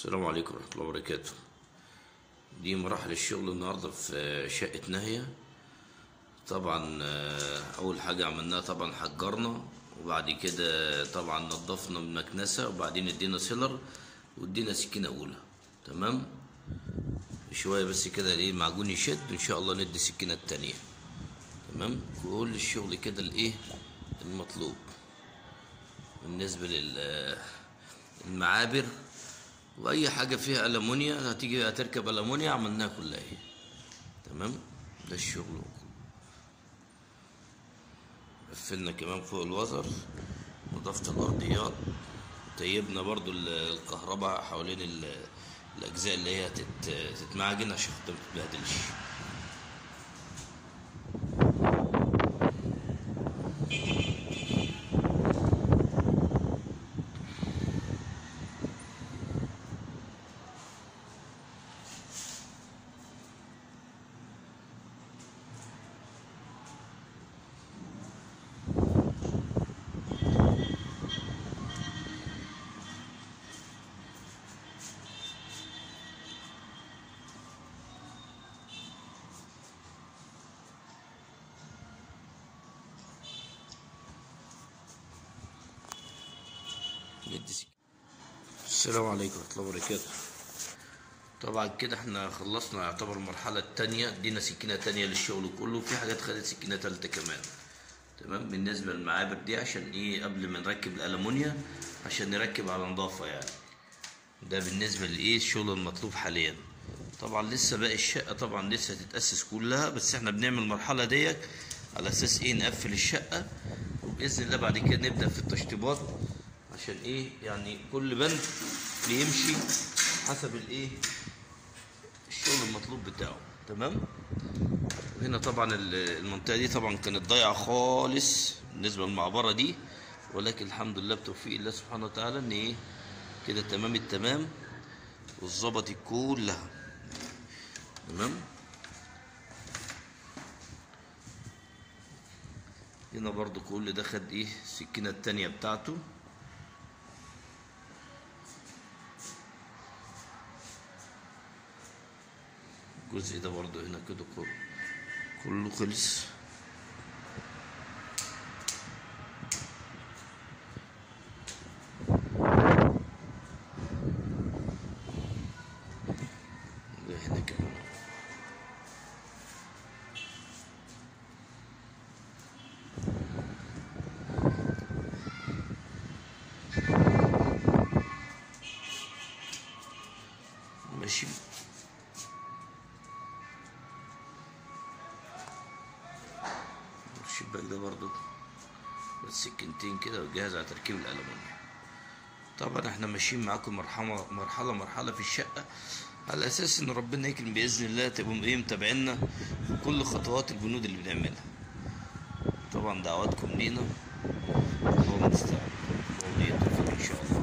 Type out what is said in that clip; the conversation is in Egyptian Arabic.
السلام عليكم ورحمة الله وبركاته دي مراحل الشغل النهاردة في شقة ناهية طبعا آه، أول حاجة عملناها طبعا حجرنا وبعد كده طبعا نضفنا من المكنسة وبعدين ادينا سيلر وادينا سكينة أولى تمام شوية بس كده ايه معجون يشد وإن شاء الله ندي السكينة التانية تمام كل الشغل كده الإيه المطلوب بالنسبة للمعابر واي حاجه فيها المونيا هتيجي هتركب المونيا عملناها كلها اهي تمام ده الشغل قفلنا كمان فوق الوزر نضفت الارضيات طيبنا برضو ال- الكهرباء حوالين ال- الاجزاء اللي هي هتت- تتمعجن عشان خاطر ما تتبهدلش ندي سك- السلام عليكم ورحمة الله وبركاته طبعا كده احنا خلصنا يعتبر المرحلة التانية ادينا سكينة تانية للشغل كله في حاجات خدت سكينة تالتة كمان تمام بالنسبة للمعابر دي عشان ايه قبل ما نركب الألمونيا عشان نركب على نظافة يعني ده بالنسبة لإيه الشغل المطلوب حاليا طبعا لسه باقي الشقة طبعا لسه هتتأسس كلها بس احنا بنعمل المرحلة ديت على أساس إيه نقفل الشقة وبإذن الله بعد كده نبدأ في التشطيبات عشان إيه يعني كل بند بيمشي حسب الإيه الشغل المطلوب بتاعه تمام هنا طبعا ال- المنطقة دي طبعا كانت ضايعة خالص بالنسبة للمعبرة دي ولكن الحمد لله بتوفيق الله سبحانه وتعالى ان ايه كده تمام التمام واتظبطت كلها تمام هنا برضو كل ده خد ايه السكينة التانية بتاعته الجزء ده برضو هنا كده كله كله خلص ده هنا كمان ماشي الشباك ده برضو بس سكينتين كده وجاهز على تركيب الألمونيا طبعا احنا ماشيين معاكم مرحلة مرحلة مرحلة في الشقة على أساس إن ربنا يكرم بإذن الله تبقوا إيه متابعينا في كل خطوات البنود اللي بنعملها طبعا دعواتكم لينا الله المستعان الله يتوفق إن شاء الله